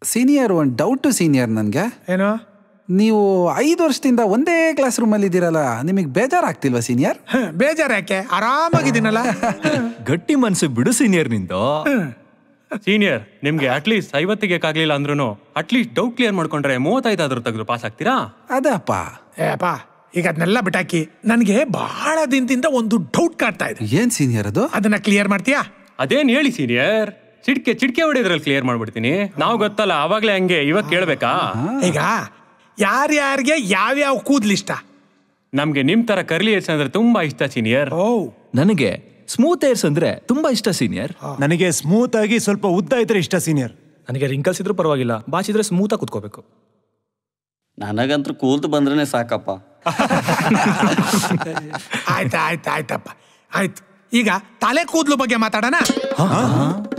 senior ಒಂದು doubt senior ನನಗೆ ಏನೋ ನೀವು ಐದು ವರ್ಷದಿಂದ ಒಂದೇ ಕ್ಲಾಸ್ ರೂಮಲ್ಲಿ ಇದ್ದೀರಲ್ಲ ನಿಮಗೆ ಬೇಜಾರಾಗ್ತಿಲ್ವಾ ಸೀನಿಯರ್ ಹ, ಬೇಜಾರ್ ಯಾಕೆ ಆರಾಮಾಗಿದ್ದೀನಲ್ಲ ಗಟ್ಟಿ ಮನ್ಸು ಬಿಡು ಸೀನಿಯರ್ ನಿಂದು ಸೀನಿಯರ್ ನಿಮ್ಗೆ ಅಟ್ಲೀಸ್ಟ್ ಐವತ್ತಿಗೆ ಆಗ್ಲಿಲ್ಲ ಅಂದ್ರೂ ಅಟ್ಲೀಸ್ಟ್ ಡೌಟ್ ಕ್ಲಿಯರ್ ಮಾಡ್ಕೊಂಡ್ರೆ ಮೂವತ್ತೈದಾದ್ರೂ ತೆಗೆದು ಪಾಸ್ ಆಗ್ತೀರಾ ಅದಪ್ಪ ಏಪ್ಪ ಈಗ ಅದನ್ನೆಲ್ಲ ಬಿಟ್ಟಾಕಿ ನನಗೆ ಬಹಳ ದಿನದಿಂದ ಒಂದು ಡೌಟ್ ಕಾಡ್ತಾ ಇದೆ ಏನ್ ಸೀನಿಯರ್ ಅದು ಅದನ್ನ ಕ್ಲಿಯರ್ ಮಾಡ್ತೀಯಾ ಅದೇನ್ ಹೇಳಿ ಸೀನಿಯರ್ ಚಿಟ್ಕೆ ಚಿಟ್ಕೆ ಹೊಡೆಯೋದ್ರಲ್ಲಿ ಕ್ಲಿಯರ್ ಮಾಡ್ಬಿಡ್ತೀನಿ ನಾವು ಗೊತ್ತಲ್ಲ ಅವಾಗ್ಲೇ ಹಂಗೆ ಇವಾಗ ಕೇಳ್ಬೇಕಾ ಈಗ ಯಾರ್ಯಾರಿಗೆ ಯಾವ್ಯಾವ ಕೂದ್ಲಿಷ್ಟ ನಮ್ಗೆ ನಿಮ್ ತರ ಕರ್ಲಿ ಏರ್ಸ್ ಅಂದ್ರೆ ತುಂಬಾ ಇಷ್ಟ ಸೀನಿಯರ್ ಓ ನನಗೆ ಸ್ಮೂತ್ ಏರ್ಸ್ ಅಂದ್ರೆ ತುಂಬಾ ಇಷ್ಟ ಸೀನಿಯರ್ ನನಗೆ ಸ್ಮೂತ್ ಆಗಿ ಸ್ವಲ್ಪ ಉದ್ದ ಇದ್ರೆ ಇಷ್ಟ ಸೀನಿಯರ್ ನನಗೆ ರಿಂಕಲ್ಸ್ ಇದ್ರೂ ಪರವಾಗಿಲ್ಲ ಬಾಚಿದ್ರೆ ಸ್ಮೂತಾಗಿ ಕುತ್ಕೋಬೇಕು ನನಗಂತೂ ಕೂಲ್ತು ಬಂದ್ರೇನೆ ಸಾಕಪ್ಪ ಆಯ್ತಾ ಆಯ್ತಾ ಆಯ್ತಪ್ಪ ಆಯ್ತು ಈಗ ತಲೆ ಕೂದ್ಲು ಬಗ್ಗೆ ಮಾತಾಡೋಣ